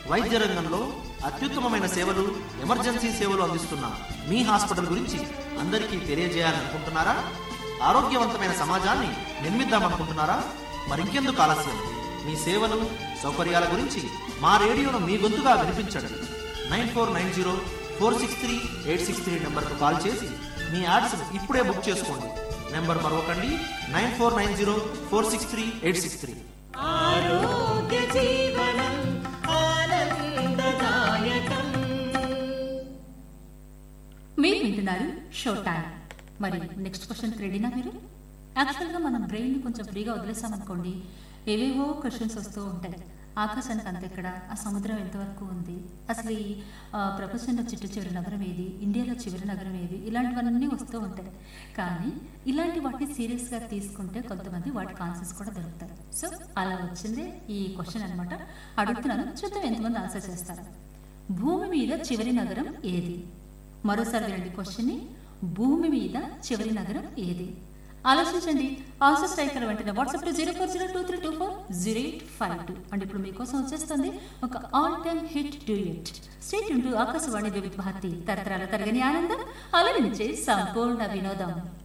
వైద్య రంగంలో అత్యుత్తమమైన సేవలు ఎమర్జెన్సీ సేవలు అందిస్తున్న మీ హాస్పిటల్ గురించి అందరికీ తెలియజేయాలనుకుంటున్నారా ఆరోగ్యవంతమైన సమాజాన్ని నిర్మిద్దామనుకుంటున్నారా మరింకెందుకు ఆలస్యం మీ సేవలు సౌకర్యాల గురించి మా రేడియోను మీ గొంతుగా వినిపించండి nine four nine zero four six three eight six three నెంబర్కు కాల్ చేసి మీ యాడ్స్ ఇప్పుడే బుక్ చేసుకోండి నెంబర్ మరొకండి nine four nine zero four six three eight six three ఆరోగ్య జీవనం ఆనందదాయకం మీరు వింటున్నారు షో టైం మరి నెక్స్ట్ క్వశ్చన్ రెడీనా మీరు యాక్చువల్గా మనం బ్రెయిన్ కొంచెం ఫ్రీగా వదిలేసామనుకోండి ఏవేవో క్వశ్చన్స్ వస్తూ ఉంటాయి ఆకాశానికి అంత ఎక్కడ ఆ సముద్రం ఎంతవరకు ఉంది అసలు ఈ ఆ, ప్రపంచంలో చిట్టు చివరి నగరం ఏది ఇండియాలో చివరి నగరం ఏది ఇలాంటివన్నీ వస్తూ ఉంటాయి కానీ ఇలాంటి వాటిని సీరియస్గా తీసుకుంటే కొంతమంది వాటికి ఆన్సర్స్ కూడా దొరుకుతాయి సో అలా వచ్చిందే ఈ క్వశ్చన్ అన్నమాట అడుగుతున్నాను చూద్దాం ఎంతమంది ఆన్సర్ చేస్తారు భూమి మీద చివరి నగరం ఏది మరోసారి వినండి క్వశ్చన్ ని భూమి మీద చివరి నగరం ఏది ఆలోచించండి ఆన్సర్ స్ట్రైకర్ వెంటనే వాట్సాప్ లో zero four zero two three two four zero eight five two and ఇప్పుడు మీకోసం వచ్చేస్తుంది ఒక ఆల్ టైమ్ హిట్ డ్యూయట్ స్టేట్ ఉంటూ ఆకాశవాణి వివిధ భారతి తరతరాల తరగని ఆనందం అలరించే సంపూర్ణ వినోదం